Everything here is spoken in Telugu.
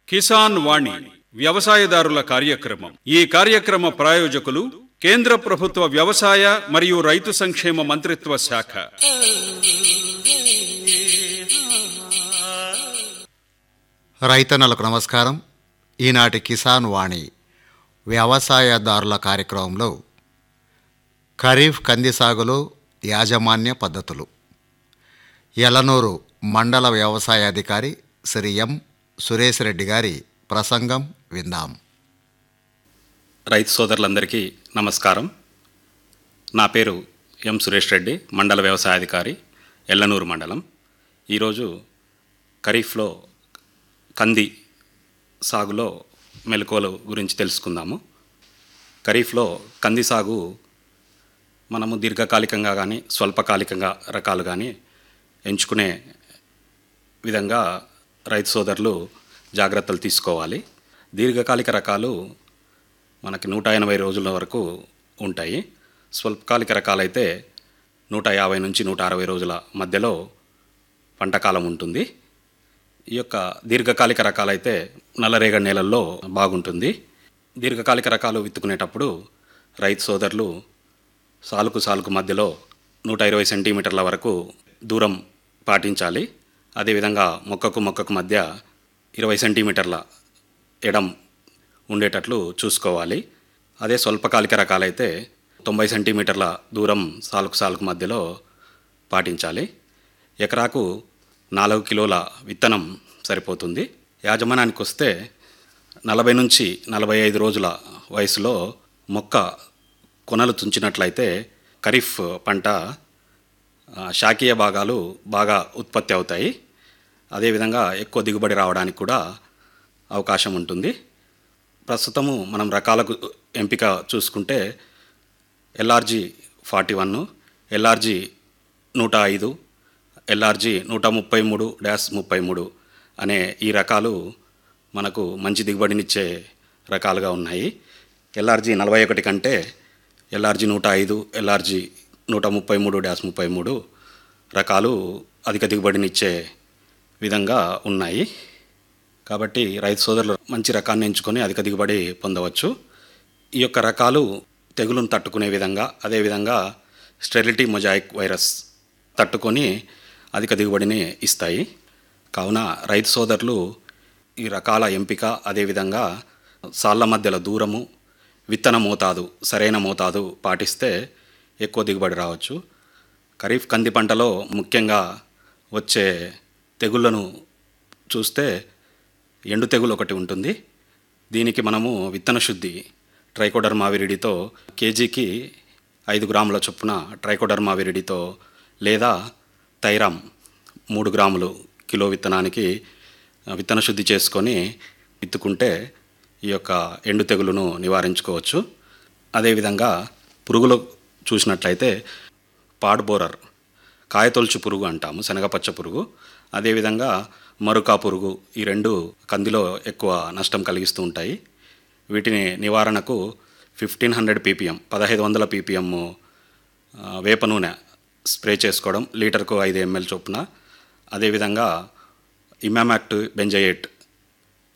కిసాన్ వాణి వ్యవసాయదారుల కార్యక్రమం ఈ కార్యక్రమ ప్రాయోజకులు కేంద్ర ప్రభుత్వ వ్యవసాయ మరియు రైతు సంక్షేమ మంత్రిత్వ శాఖ రైతన్నలకు నమస్కారం ఈనాటి కిసాన్ వాణి వ్యవసాయదారుల కార్యక్రమంలో ఖరీఫ్ కంది సాగులో యాజమాన్య పద్ధతులు యలనూరు మండల వ్యవసాయాధికారి శ్రీ ఎం సురేష్ రెడ్డి గారి ప్రసంగం విందాం రైతు సోదరులందరికీ నమస్కారం నా పేరు ఎం సురేష్ రెడ్డి మండల వ్యవసాయాధికారి ఎల్లనూరు మండలం ఈరోజు ఖరీఫ్లో కంది సాగులో మెలకువల గురించి తెలుసుకుందాము ఖరీఫ్లో కంది సాగు మనము దీర్ఘకాలికంగా కానీ స్వల్పకాలికంగా రకాలు కానీ ఎంచుకునే విధంగా రైతు సోదరులు జాగ్రత్తలు తీసుకోవాలి దీర్ఘకాలిక రకాలు మనకి నూట ఎనభై రోజుల వరకు ఉంటాయి స్వల్పకాలిక రకాలైతే నూట యాభై నుంచి నూట అరవై రోజుల మధ్యలో పంటకాలం ఉంటుంది ఈ యొక్క దీర్ఘకాలిక రకాలైతే నల్లరేగడి నేలల్లో బాగుంటుంది దీర్ఘకాలిక రకాలు విత్తుకునేటప్పుడు రైతు సోదరులు సాలుకు సాలుకు మధ్యలో నూట ఇరవై సెంటీమీటర్ల వరకు దూరం పాటించాలి అదేవిధంగా మొక్కకు మొక్కకు మధ్య ఇరవై సెంటీమీటర్ల ఎడం ఉండేటట్లు చూసుకోవాలి అదే స్వల్పకాలిక రకాలైతే తొంభై సెంటీమీటర్ల దూరం సాలుకు సాలుకు మధ్యలో పాటించాలి ఎకరాకు నాలుగు కిలోల విత్తనం సరిపోతుంది యాజమాన్యానికి వస్తే నలభై నుంచి నలభై ఐదు రోజుల వయసులో మొక్క కొనలు తుంచినట్లయితే ఖరీఫ్ పంట ఆ, శాఖీయ భాగాలు బాగా ఉత్పత్తి అవుతాయి అదేవిధంగా ఎక్కువ దిగుబడి రావడానికి కూడా అవకాశం ఉంటుంది ప్రస్తుతము మనం రకాలకు ఎంపిక చూసుకుంటే ఎల్ఆర్జీ ఫార్టీ వన్ ఎల్ఆర్జీ నూట ఐదు ఎల్ఆర్జీ నూట ముప్పై మూడు డ్యాష్ ముప్పై మూడు అనే ఈ రకాలు మనకు మంచి దిగుబడినిచ్చే రకాలుగా ఉన్నాయి ఎల్ఆర్జీ నలభై ఒకటి కంటే ఎల్ఆర్జీ నూట ఐదు ఎల్ఆర్జీ నూట ముప్పై మూడు డ్యాష్ ముప్పై మూడు రకాలు అధిక దిగుబడినిచ్చే విధంగా ఉన్నాయి కాబట్టి రైతు సోదరులు మంచి రకాన్ని ఎంచుకొని అధిక దిగుబడి పొందవచ్చు ఈ యొక్క రకాలు తెగులును తట్టుకునే విధంగా అదేవిధంగా స్టెరిలిటీ మొజాయిక్ వైరస్ తట్టుకొని అధిక దిగుబడిని ఇస్తాయి కావున రైతు సోదరులు ఈ రకాల ఎంపిక అదేవిధంగా సాళ్ళ మధ్యల దూరము విత్తన మోతాదు సరైన మోతాదు పాటిస్తే ఎక్కువ దిగుబడి రావచ్చు ఖరీఫ్ కంది పంటలో ముఖ్యంగా వచ్చే తెగుళ్లను చూస్తే ఎండు తెగులు ఒకటి ఉంటుంది దీనికి మనము విత్తన శుద్ధి ట్రైకోడర్మా విరిడితో కేజీకి ఐదు గ్రాముల చొప్పున ట్రైకోడర్మా విరిడితో లేదా థైరామ్ మూడు గ్రాములు కిలో విత్తనానికి ఆ, విత్తన శుద్ధి చేసుకొని విత్తుకుంటే ఈ యొక్క ఎండు తెగులును నివారించుకోవచ్చు అదేవిధంగా పురుగులు చూసినట్లయితే పాడ్బోరర్ కాయతొలుచు పురుగు అంటాము శనగపచ్చ పురుగు అదేవిధంగా మరుకా పురుగు ఈ రెండు కందిలో ఎక్కువ నష్టం కలిగిస్తూ ఉంటాయి వీటిని నివారణకు ఫిఫ్టీన్ హండ్రెడ్ పీపీఎం పదహైదు వందల పీపీఎం వేప నూనె స్ప్రే చేసుకోవడం లీటర్కు ఐదు ఎంఎల్ చొప్పున అదేవిధంగా ఇమామాక్ట్ బెంజయేట్